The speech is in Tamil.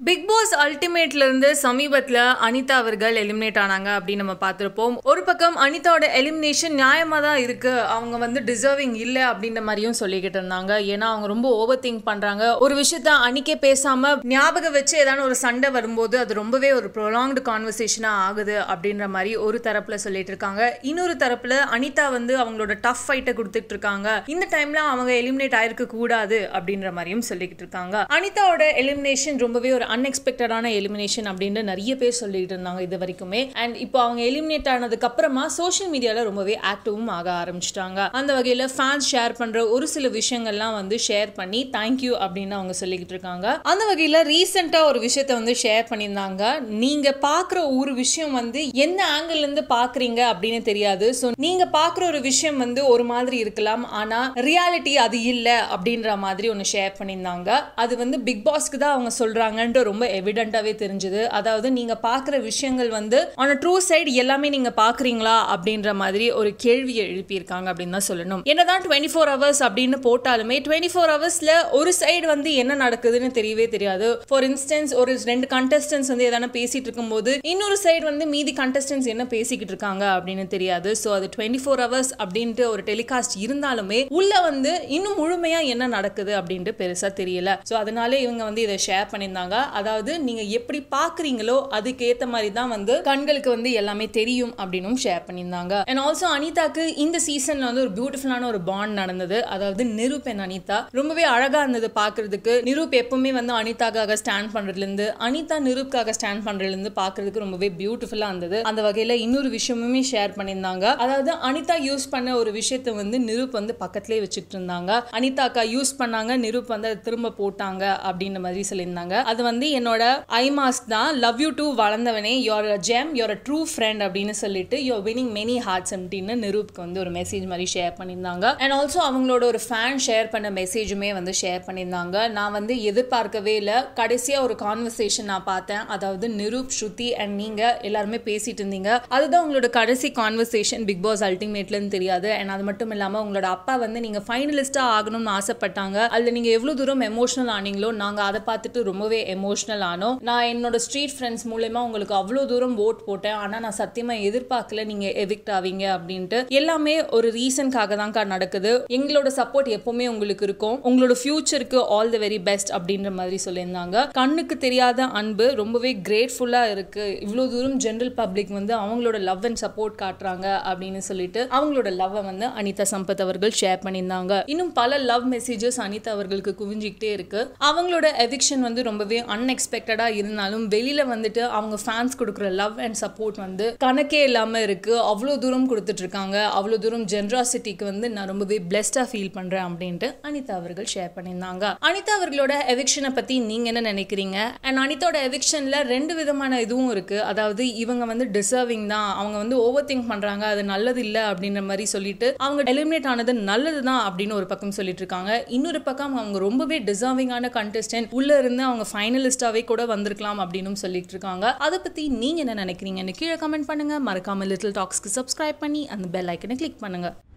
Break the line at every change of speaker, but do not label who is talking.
பிக் பாஸ் அல்டிமேட்ல இருந்து சமீபத்துல அனிதா அவர்கள் எலிமினேட் ஆனாங்க அப்படின்னு நம்ம பார்த்திருப்போம் ஒரு பக்கம் அனிதாவோட எலிமினேஷன் நியாயமா தான் இருக்கு அவங்க வந்து டிசர்விங் இல்ல அப்படின்ற மாதிரியும் சொல்லிக்கிட்டு இருந்தாங்க ஏன்னா அவங்க ரொம்ப ஓவர் திங்க் பண்றாங்க ஒரு விஷயத்த அன்னைக்கே பேசாம ஞாபகம் வச்சு ஏதாவது ஒரு சண்டை வரும்போது அது ரொம்பவே ஒரு ப்ரொலாங்டு கான்வர்சேஷனா ஆகுது அப்படின்ற மாதிரி ஒரு தரப்புல சொல்லிட்டு இருக்காங்க இன்னொரு தரப்புல அனிதா வந்து அவங்களோட டஃப் ஃபைட்டை கொடுத்துட்டு இருக்காங்க இந்த டைம்ல அவங்க எலிமினேட் ஆயிருக்க கூடாது அப்படின்ற மாதிரியும் சொல்லிக்கிட்டு இருக்காங்க அனிதாவோட எலிமினேஷன் ரொம்பவே ஒரு அன்எக்ஸ்பெக்டடான எலிமினேஷன் அப்படின்னு நிறைய பேர் சொல்லிட்டு இருந்தாங்க இது வரைக்குமே அண்ட் இப்போ அவங்க எலிமினேட் ஆனதுக்கு அப்புறமா சோஷியல் மீடியால ரொம்பவே ஆக்டிவும் ஆக ஆரம்பிச்சிட்டாங்க அந்த வகையில ஃபேன்ஸ் ஷேர் பண்ற ஒரு சில விஷயங்கள்லாம் வந்து ஷேர் பண்ணி தேங்க்யூ அப்படின்னு அவங்க சொல்லிக்கிட்டு இருக்காங்க அந்த வகையில ரீசெண்டா ஒரு விஷயத்த வந்து ஷேர் பண்ணியிருந்தாங்க நீங்க பாக்குற ஒரு விஷயம் வந்து எந்த ஆங்கிள் இருந்து பாக்குறீங்க அப்படின்னு தெரியாது ஸோ நீங்க பாக்குற ஒரு விஷயம் வந்து ஒரு மாதிரி இருக்கலாம் ஆனா ரியாலிட்டி அது இல்ல அப்படின்ற மாதிரி ஒன்று ஷேர் பண்ணியிருந்தாங்க அது வந்து பிக் பாஸ்க்கு தான் அவங்க சொல்றாங்கன்ட்டு ரொம்ப எவிடென்ட்டாவே தெரிஞ்சுது அதாவது நீங்க பாக்குற விஷயங்கள் வந்து ஆன் ட்ரூ சைடு எல்லாமே நீங்க பாக்குறீங்களா அப்படின்ற மாதிரி ஒரு கேள்வியை எழுப்பியிருக்காங்க அப்படின்னு தான் சொல்லணும் என்னதான் டுவெண்ட்டி ஃபோர் ஹவர்ஸ் அப்படின்னு போட்டாலுமே டுவெண்ட்டி ஃபோர் ஹவர்ஸ்ல ஒரு சைடு வந்து என்ன நடக்குதுன்னு தெரியவே தெரியாது ஃபார் இன்ஸ்டன்ஸ் ஒரு ரெண்டு கண்டஸ்டன்ஸ் வந்து எதனா பேசிட்டு இருக்கும்போது இன்னொரு சைடு வந்து மீதி கண்டஸ்டன்ஸ் என்ன பேசிக்கிட்டு இருக்காங்க அப்படின்னு தெரியாது ஸோ அது டுவெண்ட்டி ஃபோர் ஹவர்ஸ் அப்படின்ட்டு ஒரு டெலிகாஸ்ட் இருந்தாலுமே உள்ள வந்து இன்னும் முழுமையா என்ன நடக்குது அப்படின்ட்டு பெருசா தெரியல ஸோ அதனால இவங்க வந்து இதை ஷேர் பண்ணியிருந்தாங்க அதாவது நீங்க எப்படி பாக்குறீங்களோ அதுக்கு ஏத்த மாதிரி தான் வந்து கண்களுக்கு வந்து எல்லாமே தெரியும் அப்படின்னும் ஷேர் பண்ணியிருந்தாங்க அண்ட் ஆல்சோ அனிதாக்கு இந்த சீசன்ல வந்து ஒரு பியூட்டிஃபுல்லான ஒரு பாண்ட் நடந்தது அதாவது நிரூப் அண்ட் அனிதா ரொம்பவே அழகா இருந்தது பாக்குறதுக்கு நிரூப் எப்பவுமே வந்து அனிதாக்காக ஸ்டாண்ட் பண்றதுல இருந்து அனிதா நிரூப்காக ஸ்டாண்ட் பண்றதுல இருந்து பாக்குறதுக்கு ரொம்பவே பியூட்டிஃபுல்லா இருந்தது அந்த வகையில இன்னொரு விஷயமுமே ஷேர் பண்ணியிருந்தாங்க அதாவது அனிதா யூஸ் பண்ண ஒரு விஷயத்தை வந்து நிரூப் வந்து பக்கத்துலேயே வச்சுக்கிட்டு இருந்தாங்க அனிதா அக்கா யூஸ் பண்ணாங்க நிரூப் வந்து அதை திரும்ப போட்டாங்க அப்படின்ற மாதிரி சொல்லியிருந்தாங்க அது வந்து என்னோட ஐ மாஸ்க் தான் லவ் யூ டூ வளர்ந்தவனே your gem your true friend அப்படின்னு சொல்லிட்டு யோர் வினிங் மெனி ஹார்ட்ஸ் அப்படின்னு நிரூப்க்கு வந்து ஒரு மெசேஜ் மாதிரி ஷேர் பண்ணியிருந்தாங்க அண்ட் ஆல்சோ அவங்களோட ஒரு ஃபேன் ஷேர் பண்ண மெசேஜுமே வந்து ஷேர் பண்ணியிருந்தாங்க நான் வந்து எதிர்பார்க்கவே இல்லை கடைசியாக ஒரு கான்வர்சேஷன் நான் பார்த்தேன் அதாவது நிரூப் ஸ்ருதி அண்ட் நீங்கள் எல்லாருமே பேசிட்டு இருந்தீங்க அதுதான் உங்களோட கடைசி கான்வர்சேஷன் பிக் பாஸ் அல்டிமேட்லன்னு தெரியாது அண்ட் அது மட்டும் இல்லாமல் உங்களோட அப்பா வந்து நீங்கள் ஃபைனலிஸ்ட்டாக ஆகணும்னு ஆசைப்பட்டாங்க அதில் நீங்கள் எவ்வளோ தூரம் எமோஷனல் ஆனீங்களோ நாங்கள் அதை பார்த்துட்டு ரொம்பவே எமோஷனல் ஆனோம் நான் என்னோட ஸ்ட்ரீட் ஃப்ரெண்ட்ஸ் மூலயமா உங்களுக்கு அவ்வளோ தூரம் ஓட் போட்டேன் ஆனால் நான் சத்தியமாக எதிர்பார்க்கல நீங்கள் எவிக்ட் ஆவீங்க அப்படின்ட்டு எல்லாமே ஒரு ரீசன்காக தான்க்கா நடக்குது எங்களோட சப்போர்ட் எப்பவுமே உங்களுக்கு இருக்கும் உங்களோட ஃபியூச்சருக்கு ஆல் தி வெரி பெஸ்ட் அப்படின்ற மாதிரி சொல்லியிருந்தாங்க கண்ணுக்கு தெரியாத அன்பு ரொம்பவே கிரேட்ஃபுல்லாக இருக்கு இவ்வளோ தூரம் ஜென்ரல் பப்ளிக் வந்து அவங்களோட லவ் அண்ட் சப்போர்ட் காட்டுறாங்க அப்படின்னு சொல்லிட்டு அவங்களோட லவ்வை வந்து அனிதா சம்பத் அவர்கள் ஷேர் பண்ணியிருந்தாங்க இன்னும் பல லவ் மெசேஜஸ் அனிதா அவர்களுக்கு குவிஞ்சிக்கிட்டே இருக்கு அவங்களோட எவிக்ஷன் வந்து ரொம்பவே அன்எக்ஸ்பெக்டடாக இருந்தாலும் வெளியில வந்துட்டு அவங்க ஃபேன்ஸ் கொடுக்குற லவ் அண்ட் சப்போர்ட் வந்து கணக்கே இல்லாமல் இருக்கு அவ்வளோ தூரம் கொடுத்துட்டு இருக்காங்க அவ்வளோ தூரம் ஜென்ராசிட்டிக்கு வந்து நான் ரொம்பவே பிளெஸ்டாக ஃபீல் பண்றேன் அப்படின்ட்டு அனிதா அவர்கள் ஷேர் பண்ணியிருந்தாங்க அனிதா அவர்களோட எவிக்ஷனை பத்தி நீங்க என்ன நினைக்கிறீங்க அண்ட் அனிதாவோட எவிக்ஷன்ல ரெண்டு விதமான இதுவும் இருக்கு அதாவது இவங்க வந்து டிசர்விங் தான் அவங்க வந்து ஓவர் திங்க் பண்றாங்க அது நல்லது இல்லை அப்படின்ற மாதிரி சொல்லிட்டு அவங்க எலிமினேட் ஆனது நல்லது தான் அப்படின்னு ஒரு பக்கம் சொல்லிட்டு இருக்காங்க இன்னொரு பக்கம் அவங்க ரொம்பவே டிசர்விங்கான கண்டெஸ்டன்ட் உள்ள இருந்து அவங்க ஃபைனலிஸ்டாவே கூட வந்திருக்கலாம் அப்படின்னு சொல்லிட்டு இருக்காங்க அதை பத்தி நீங்க என்ன நினைக்கிறீங்கன்னு கீழே கமெண்ட் பண்ணுங்க மறக்காம லிட்டில் டாக்ஸ்க்கு சப்ஸ்கிரைப் பண்ணி அந்த பெல் ஐக்கனை கிளிக் பண்ணுங்க